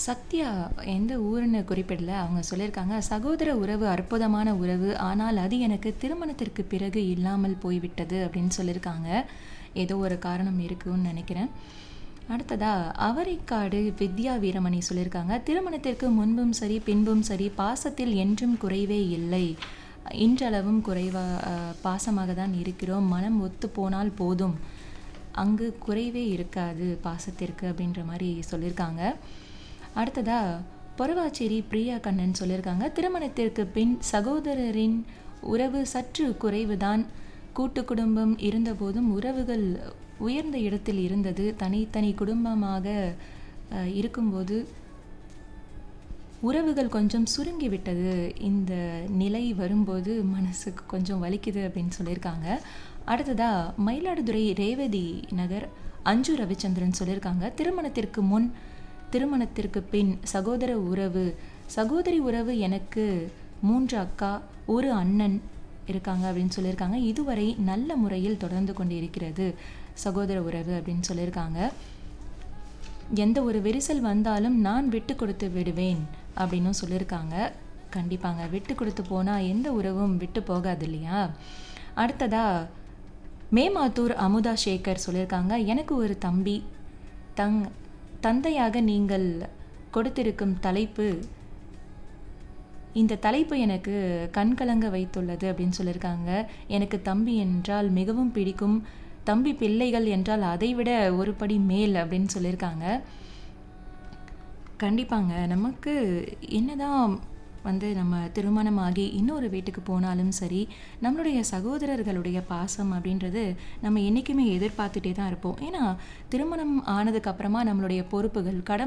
சத்யா எந்த ஊருன்னு குறிப்பிடல. அவங்க சொல்லியிருக்காங்க, "சகோதர உறவு அற்புதமான உறவு. ஆனால் அது எனக்கு திருமணத்திற்கு பிறகு இல்லாமல் போய்விட்டது." அப்படின்னு சொல்லியிருக்காங்க. ஏதோ ஒரு காரணம் இருக்குன்னு நெனைக்கிறேன். அடுத்ததா அவரைக்காடு வித்யா வீரமணி சொல்லியிருக்காங்க, "திருமணத்திற்கு முன்பும் சரி, பின்பும் சரி பாசத்தில் என்றும் குறைவே இல்லை. இன்றளவும் குறைவா அ பாசமாக தான் இருக்கிறோம். மனம் ஒத்துப் போனால் போதும். அங்கு குறைவே இருக்காது பாசத்திற்கு." அப்படின்ற மாரி சொல்லியிருக்காங்க. அடுத்ததா பொறவாச்சேரி பிரியா கண்ணன் சொல்லியிருக்காங்க, "திருமணத்திற்கு பின் சகோதரரின் உறவு சற்று குறைவுதான். கூட்டு குடும்பம் இருந்தபோதும் உறவுகள் உயர்ந்த இடத்தில் இருந்தது. தனித்தனி குடும்பமாக அ இருக்கும்போது உறவுகள் கொஞ்சம் சுருங்கி விட்டது. இந்த நிலை வரும்போது மனசுக்கு கொஞ்சம் வலிக்குது." அப்படின்னு சொல்லியிருக்காங்க. அடுத்ததா மயிலாடுதுறை ரேவதி நகர் அஞ்சு ரவிச்சந்திரன் சொல்லியிருக்காங்க, "திருமணத்திற்கு முன், திருமணத்திற்கு பின் சகோதர உறவு சகோதரி உறவு எனக்கு 3 அக்கா, 1 அண்ணன் இருக்காங்க." அப்படின்னு சொல்லியிருக்காங்க. "இதுவரை நல்ல முறையில் தொடர்ந்து கொண்டிருக்கிறது சகோதர உறவு." அப்படின்னு சொல்லியிருக்காங்க. "எந்த ஒரு விரிசல் வந்தாலும் நான் விட்டுக் கொடுத்து விடுவேன்." அப்படின்னும் சொல்லியிருக்காங்க. கண்டிப்பாங்க. விட்டுக் குடுத்து போனா எந்த உறவும் விட்டு போகாது இல்லையா? அடுத்ததா மேமாத்தூர் அமுதா சேகர் சொல்லியிருக்காங்க, "எனக்கு ஒரு தம்பி. தங் தந்தையாக நீங்கள் கொடுத்திருக்கும் தலைப்பு இந்த தலைப்பு எனக்கு கண்கலங்க வைத்துள்ளது." அப்படின்னு சொல்லியிருக்காங்க. "எனக்கு தம்பி என்றால் மிகவும் பிடிக்கும். தம்பி பிள்ளைகள் என்றால் அதைவிட ஒரு படி மேல்." அப்படின்னு சொல்லியிருக்காங்க. கண்டிப்பாங்க. நமக்கு என்னதான் வந்து நம்ம திருமணமாகி இன்னொரு வீட்டுக்கு போனாலும் சரி, நம்மளுடைய சகோதரர்களுடைய பாசம் அப்படின்றது நம்ம என்னைக்குமே எதிர்பார்த்துட்டே தான் இருப்போம். ஏன்னா, திருமணம் ஆனதுக்கு அப்புறமா நம்மளுடைய பொறுப்புகள், கடமை